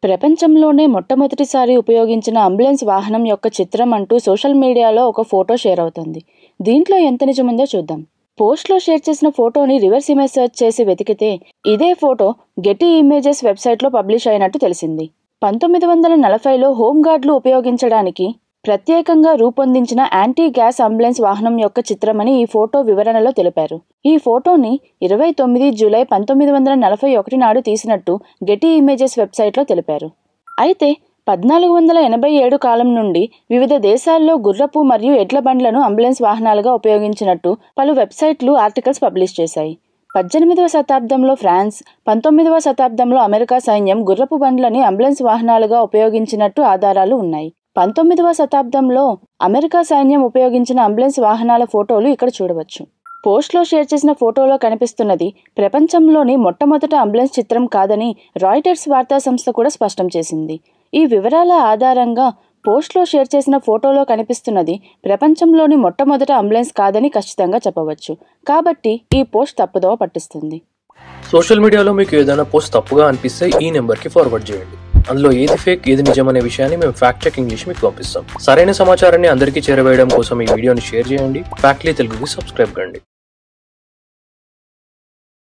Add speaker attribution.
Speaker 1: ప్రపంచంలోనే మొట్టమొదటిసారి ఉపయోగించిన అంబులెన్స్ వాహనం యొక్క చిత్రం అంటూ సోషల్ మీడియాలో ఒక ఫోటో షేర్ అవుతుంది దీంట్లో ఎంత నిజముందో చూద్దాం పోస్ట్లో షేర్ చేసిన ఫోటోని రివర్స్ ఇమేజ్ సెర్చ్ చేసి వెతికితే ఇదే ఫోటో గెటీ ఇమేజెస్ వెబ్సైట్లో పబ్లిష్ అయినట్టు తెలిసింది పంతొమ్మిది వందల నలభైలో హోంగార్డులు ఉపయోగించడానికి ప్రత్యేకంగా రూపొందించిన యాంటీ గ్యాస్ అంబులెన్స్ వాహనం యొక్క చిత్రమని ఈ ఫోటో వివరణలో తెలిపారు ఈ ఫోటోని ఇరవై తొమ్మిది జూలై పంతొమ్మిది వందల నలభై ఒకటి నాడు తీసినట్టు గెటీ ఇమేజెస్ వెబ్సైట్లో తెలిపారు అయితే పద్నాలుగు వందల ఎనభై ఏడు కాలం నుండి వివిధ దేశాల్లో గుర్రపు మరియు ఎడ్ల బండ్లను అంబులెన్స్ వాహనాలుగా ఉపయోగించినట్టు పలు వెబ్సైట్లు ఆర్టికల్స్ పబ్లిష్ చేశాయి పద్దెనిమిదవ శతాబ్దంలో ఫ్రాన్స్ పంతొమ్మిదవ శతాబ్దంలో అమెరికా సైన్యం గుర్రపు బండ్లని అంబులెన్స్ వాహనాలుగా ఉపయోగించినట్టు ఆధారాలు ఉన్నాయి పంతొమ్మిదవ శతాబ్దంలో అమెరికా సైన్యం ఉపయోగించిన అంబులెన్స్ వాహనాల ఫోటోలు ఇక్కడ చూడవచ్చు పోస్ట్లో షేర్ చేసిన ఫోటోలో కనిపిస్తున్నది ప్రపంచంలోని మొట్టమొదట అంబులెన్స్ చిత్రం కాదని రాయిటర్స్ వార్తా సంస్థ కూడా స్పష్టం చేసింది ఈ వివరాల ఆధారంగా పోస్ట్లో షేర్ చేసిన ఫోటోలో కనిపిస్తున్నది ప్రపంచంలోని మొట్టమొదట అంబులెన్స్ కాదని ఖచ్చితంగా చెప్పవచ్చు కాబట్టి ఈ పోస్ట్ తప్పుదోవ పట్టిస్తుంది
Speaker 2: సోషల్ మీడియాలో మీకు ఏదైనా పోస్ట్ తప్పుగా అనిపిస్తే ఈ నెంబర్కి ఫార్వర్డ్ చేయండి అందులో ఏది ఫేక్ ఏది నిజం అనే విషయాన్ని మేము ఫ్యాక్ట్ చెకింగ్ చేసి మీకు పంపిస్తాం సరైన సమాచారాన్ని అందరికీ చేరవేయడం కోసం ఈ వీడియోని షేర్ చేయండి ఫ్యాక్ట్లీ తెలుగుకి సబ్స్క్రైబ్ కండి